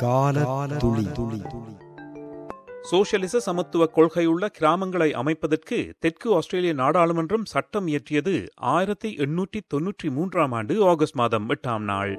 கால துளி துளி சோஷலிச சமத்துவ கொள்கையுள்ள கிராமங்களை அமைப்பதற்கு தெற்கு ஆஸ்திரேலிய நாடாளுமன்றம் சட்டம் இயற்றியது ஆயிரத்தி எண்ணூற்றி தொன்னூற்றி மூன்றாம் ஆண்டு ஆகஸ்ட் மாதம் எட்டாம் நாள்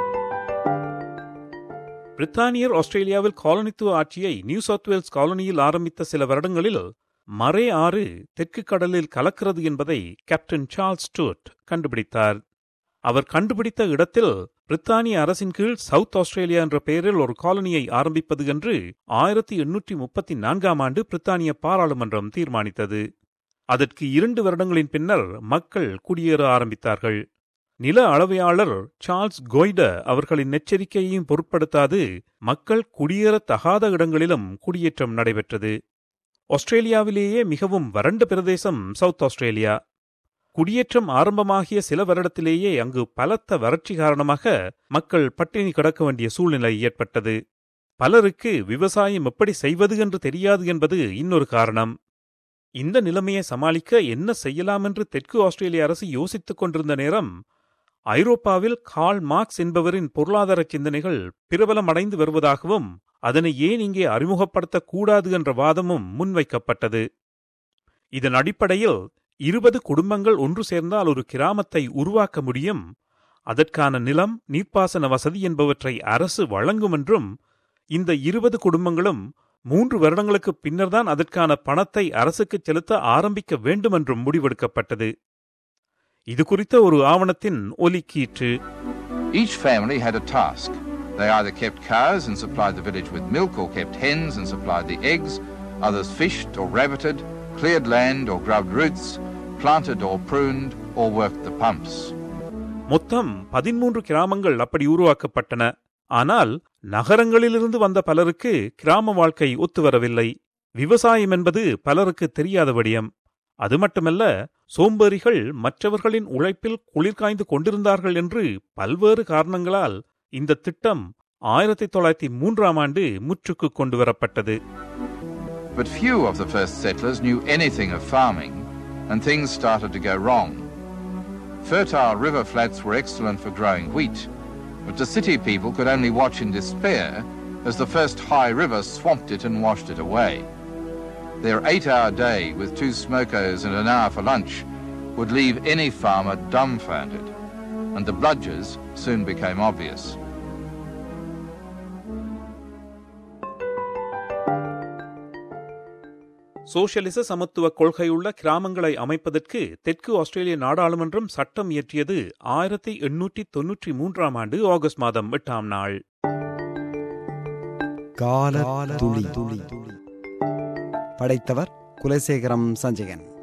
பிரித்தானியர் ஆஸ்திரேலியாவில் காலனித்துவ ஆட்சியை நியூ சவுத் வேல்ஸ் காலனியில் ஆரம்பித்த சில வருடங்களில் மரே ஆறு தெற்கு கடலில் கலக்கிறது என்பதை கேப்டன் சார்ல்ஸ் ஸ்டூர்ட் கண்டுபிடித்தார் அவர் கண்டுபிடித்த இடத்தில் பிரித்தானிய அரசின் கீழ் சவுத் ஆஸ்திரேலியா என்ற பெயரில் ஒரு காலனியை ஆரம்பிப்பது என்று ஆயிரத்தி எண்ணூற்றி முப்பத்தி நான்காம் ஆண்டு பிரித்தானிய பாராளுமன்றம் தீர்மானித்தது அதற்கு இரண்டு வருடங்களின் பின்னர் மக்கள் குடியேற ஆரம்பித்தார்கள் நில அளவையாளர் சார்ல்ஸ் கொய்ட அவர்களின் எச்சரிக்கையையும் பொருட்படுத்தாது மக்கள் குடியேறத்தகாத இடங்களிலும் குடியேற்றம் நடைபெற்றது ஆஸ்திரேலியாவிலேயே மிகவும் வறண்ட பிரதேசம் சவுத் ஆஸ்திரேலியா குடியேற்றம் ஆரம்பமாகிய சில வருடத்திலேயே அங்கு பலத்த வறட்சி காரணமாக மக்கள் பட்டினி கிடக்க வேண்டிய சூழ்நிலை ஏற்பட்டது பலருக்கு விவசாயம் எப்படி செய்வது என்று தெரியாது என்பது இன்னொரு காரணம் இந்த நிலைமையை சமாளிக்க என்ன செய்யலாம் என்று தெற்கு ஆஸ்திரேலிய அரசு யோசித்துக் கொண்டிருந்த நேரம் ஐரோப்பாவில் கால் மார்க்ஸ் என்பவரின் பொருளாதார சிந்தனைகள் பிரபலமடைந்து வருவதாகவும் அதனை ஏன் இங்கே அறிமுகப்படுத்தக் கூடாது என்ற வாதமும் முன்வைக்கப்பட்டது இதன் அடிப்படையில் இருபது குடும்பங்கள் ஒன்று சேர்ந்தால் ஒரு கிராமத்தை உருவாக்க முடியும் அதற்கான நிலம் நீர்ப்பாசன வசதி என்பவற்றை அரசு வழங்கும் என்றும் இந்த இருபது குடும்பங்களும் மூன்று வருடங்களுக்கு பின்னர்தான் அதற்கான பணத்தை அரசுக்கு செலுத்த ஆரம்பிக்க வேண்டும் என்றும் முடிவெடுக்கப்பட்டது இது குறித்த ஒரு ஆவணத்தின் ஒலிக்கீற்று Each family had a task. They either kept cows and supplied the village with milk, or kept hens and supplied the eggs. Others fished or rabbited, cleared land or grubbed roots, planted or pruned, or worked the pumps. மொத்தம் பதிமூன்று கிராமங்கள் அப்படி உருவாக்கப்பட்டன ஆனால் நகரங்களிலிருந்து வந்த பலருக்கு கிராம வாழ்க்கை ஒத்துவரவில்லை விவசாயம் என்பது பலருக்கு தெரியாத விடயம் அது மட்டுமல்ல சோம்பேறிகள் மற்றவர்களின் உழைப்பில் குளிர்காய்ந்து கொண்டிருந்தார்கள் என்று பல்வேறு காரணங்களால் இந்த திட்டம் ஆயிரத்தி தொள்ளாயிரத்தி மூன்றாம் ஆண்டு முற்றுக்கு கொண்டு வரப்பட்டது But few of the first settlers knew anything of farming, and things started to go wrong. Fertile river flats were excellent for growing wheat, but the city people could only watch in despair as the first high river swamped it and washed it away. Their eight hour day with two smokers and an hour for lunch would leave any farmer dumbfounded, and the bludgers soon became obvious. சோஷலிச சமத்துவ கொள்கையுள்ள கிராமங்களை அமைப்பதற்கு தெற்கு ஆஸ்திரேலிய நாடாளுமன்றம் சட்டம் இயற்றியது ஆயிரத்தி எண்ணூற்றி தொன்னூற்றி மூன்றாம் ஆண்டு ஆகஸ்ட் மாதம் எட்டாம் நாள் கால துளி துளி படைத்தவர் குலசேகரம் சஞ்சயன்